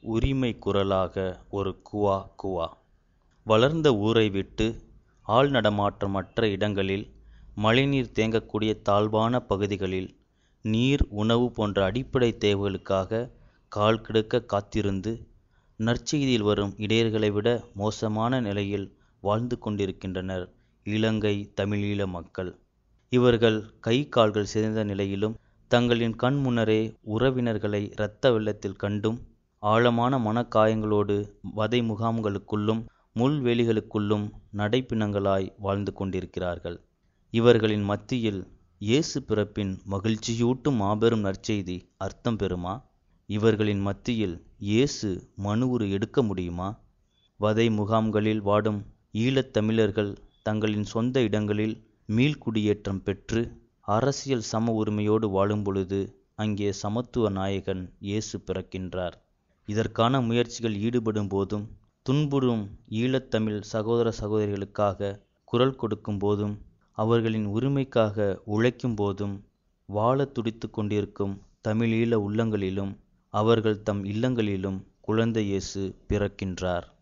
உரிமை குரலாக ஒரு குவா குவா வளர்ந்த ஊரை விட்டு ஆள் நடமாட்டமற்ற இடங்களில் மழைநீர் தேங்கக்கூடிய தாழ்வான பகுதிகளில் நீர் உணவு போன்ற அடிப்படை தேவைகளுக்காக கால் கிடக்க காத்திருந்து நற்செய்தியில் வரும் இடையர்களை விட மோசமான நிலையில் வாழ்ந்து கொண்டிருக்கின்றனர் இலங்கை தமிழீழ மக்கள் இவர்கள் கை கால்கள் சிதைந்த நிலையிலும் தங்களின் கண் முன்னரே உறவினர்களை இரத்த வெள்ளத்தில் கண்டும் ஆழமான மனக்காயங்களோடு வதை முகாம்களுக்குள்ளும் முள்வேலிகளுக்குள்ளும் நடைப்பிணங்களாய் வாழ்ந்து கொண்டிருக்கிறார்கள் இவர்களின் மத்தியில் இயேசு பிறப்பின் மகிழ்ச்சியூட்டும் மாபெரும் நற்செய்தி அர்த்தம் பெறுமா இவர்களின் மத்தியில் இயேசு மனுவுரு எடுக்க முடியுமா வதை முகாம்களில் வாடும் ஈழத் தமிழர்கள் தங்களின் சொந்த இடங்களில் மீள்குடியேற்றம் பெற்று அரசியல் சம உரிமையோடு வாழும் பொழுது அங்கே சமத்துவ நாயகன் இயேசு பிறக்கின்றார் இதற்கான முயற்சிகள் ஈடுபடும் போதும் துன்புறும் ஈழத்தமிழ் சகோதர சகோதரிகளுக்காக குரல் கொடுக்கும் போதும் அவர்களின் உரிமைக்காக உழைக்கும் போதும் வாழ துடித்து கொண்டிருக்கும் தமிழீழ உள்ளங்களிலும் அவர்கள் தம் இல்லங்களிலும் குழந்தை இயேசு பிறக்கின்றார்